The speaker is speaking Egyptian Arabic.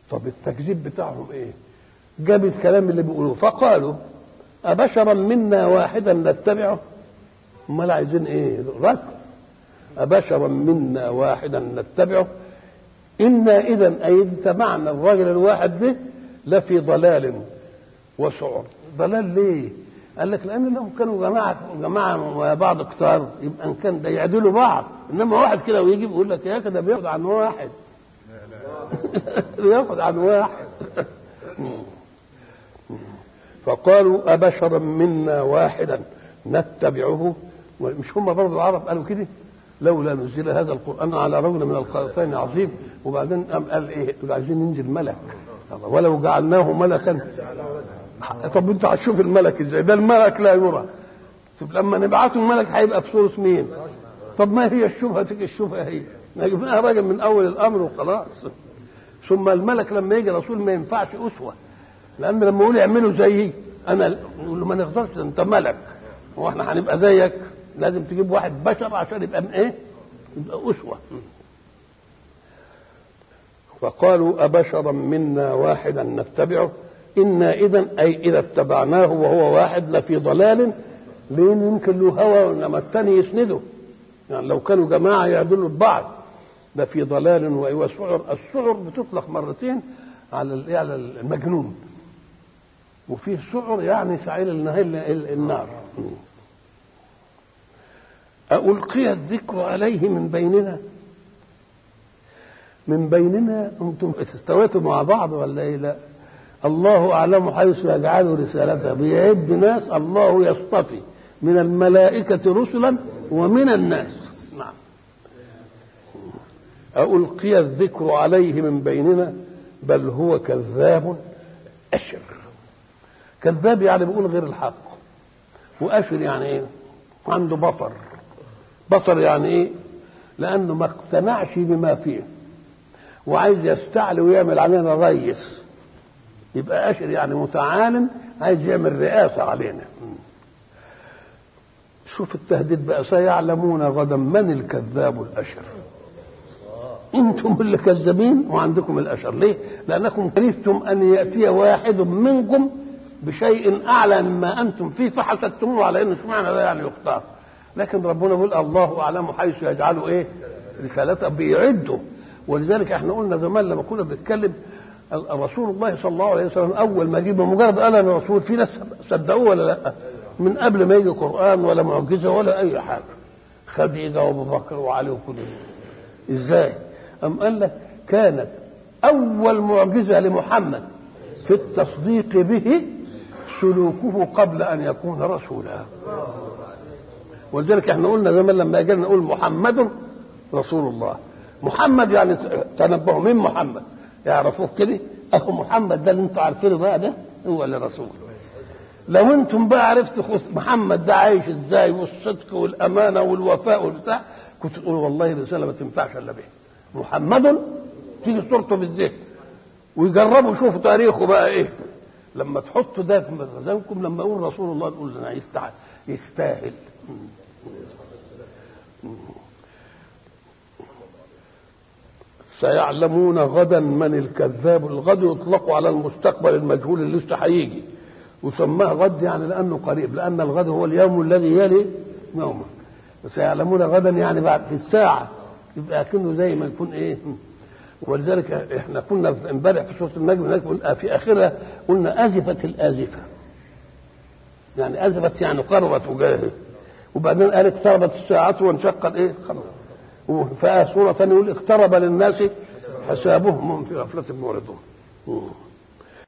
طب التكذيب بتاعهم ايه جاب الكلام اللي بيقولوه فقالوا أبشرا منا واحدا نتبعه امال عايزين ايه رد أبشرا منا واحدا نتبعه إنا إذا أي اتبعنا الراجل الواحد ده لفي ضلال وسعر ضلال ليه؟ قال لك لأن لو كانوا جماعة جماعة وبعض كتار يبقى إن كان ده يعدلوا بعض إنما واحد كده ويجي بيقول لك يا كده بياخد عن واحد بياخد عن واحد فقالوا أبشرا منا واحدا نتبعه مش هم برضه العرب قالوا كده لولا نزل هذا القرآن على رجل من القريتين عظيم وبعدين قام قال ايه دول عايزين ننزل ملك ولو جعلناه ملكا طب انت هتشوف الملك ازاي ده الملك لا يرى طب لما نبعثه الملك هيبقى في صورة مين طب ما هي الشبهة تيجي الشبهة هي نجيبها راجل من اول الامر وخلاص ثم الملك لما يجي رسول ما ينفعش اسوه لان لما يقول اعملوا زيي انا نقول له ما نقدرش انت ملك هو احنا هنبقى زيك لازم تجيب واحد بشر عشان يبقى من ايه؟ يبقى اسوه فقالوا أبشرا منا واحدا نتبعه إنا إذا أي إذا اتبعناه وهو واحد لفي ضلال لين يمكن له هوى إنما الثاني يسنده يعني لو كانوا جماعة يعدلوا ببعض لفي ضلال وسعر السعر بتطلق مرتين على على المجنون وفيه سعر يعني سعير النار ألقي الذكر عليه من بيننا من بيننا انتم استويتوا مع بعض ولا ايه لا الله اعلم حيث يجعل رسالته بيعد ناس الله يصطفي من الملائكة رسلا ومن الناس نعم ألقي الذكر عليه من بيننا بل هو كذاب أشر كذاب يعني بيقول غير الحق وأشر يعني ايه عنده بطر بطر يعني ايه لأنه ما اقتنعش بما فيه وعايز يستعلي ويعمل علينا ريس يبقى اشر يعني متعال عايز يعمل رئاسه علينا شوف التهديد بقى سيعلمون غدا من الكذاب الاشر انتم اللي كذابين وعندكم الاشر ليه لانكم كرهتم ان ياتي واحد منكم بشيء اعلى مما انتم فيه فحسدتموه على انه اشمعنى ده يعني يختار لكن ربنا يقول الله اعلم حيث يجعل ايه رسالته بيعده ولذلك احنا قلنا زمان لما كنا بنتكلم رسول الله صلى الله عليه وسلم اول ما جه مجرد قال انا رسول في ناس صدقوه ولا لا من قبل ما يجي قران ولا معجزه ولا اي حاجه خديجه وابو بكر وعلي وكل ازاي ام قال لك كانت اول معجزه لمحمد في التصديق به سلوكه قبل ان يكون رسولا ولذلك احنا قلنا زمان لما اجينا نقول محمد رسول الله محمد يعني تنبهوا مين محمد يعرفوه كده اهو محمد ده اللي انتوا عارفينه بقى ده هو اللي رسول لو انتم بقى عرفتوا محمد ده عايش ازاي والصدق والامانه والوفاء والبتاع كنت تقولوا والله الرساله ما تنفعش الا به محمد تيجي صورته في الذهن ويجربوا يشوفوا تاريخه بقى ايه لما تحطوا ده في مخزنكم لما يقول رسول الله تقول لنا يستاهل يستاهل سيعلمون غدا من الكذاب الغد يطلق على المستقبل المجهول اللي لسه هيجي وسماه غد يعني لانه قريب لان الغد هو اليوم الذي يلي يوما سيعلمون غدا يعني بعد في الساعه يبقى كأنه زي ما يكون ايه ولذلك احنا كنا امبارح في سوره النجم في اخرها قلنا ازفت الازفه يعني ازفت يعني قربت وجاهه وبعدين قال اقتربت الساعه وانشق الايه خلاص وفي سورة ثانية يقول اقترب للناس حسابهم هم في غفلة معرضون